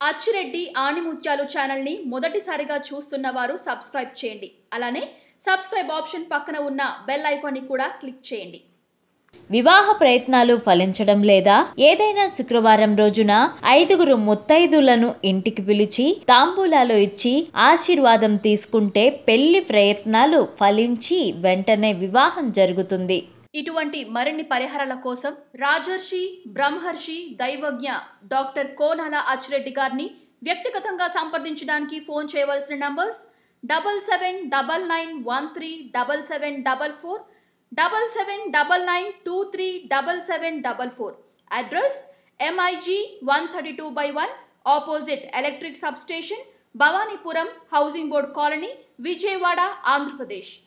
అచ్చిరెడ్డి ఆణిముత్యాలు ఛానల్ని మొదటిసారిగా చూస్తున్న వారు సబ్స్క్రైబ్ చేయండి అలానే సబ్స్క్రైబ్ ఆప్షన్ పక్కన ఉన్న బెల్ ఐకాన్ని కూడా క్లిక్ చేయండి వివాహ ప్రయత్నాలు ఫలించడం లేదా ఏదైనా శుక్రవారం రోజున ఐదుగురు ముత్తైదులను ఇంటికి పిలిచి తాంబూలాలు ఇచ్చి ఆశీర్వాదం తీసుకుంటే పెళ్లి ప్రయత్నాలు ఫలించి వెంటనే వివాహం జరుగుతుంది ఇటువంటి మరిన్ని పరిహారాల కోసం రాజర్షి బ్రహ్మర్షి దైవజ్ఞ డాక్టర్ కోనాల అచ్చిరెడ్డి గారిని వ్యక్తిగతంగా సంప్రదించడానికి ఫోన్ చేయవలసిన numbers double seven double nine one three double seven double four double seven double nine two three double seven double four address MIG one thirty two by one opposite electric substation Bhavanipuram housing board colony Vijayawada Andhra Pradesh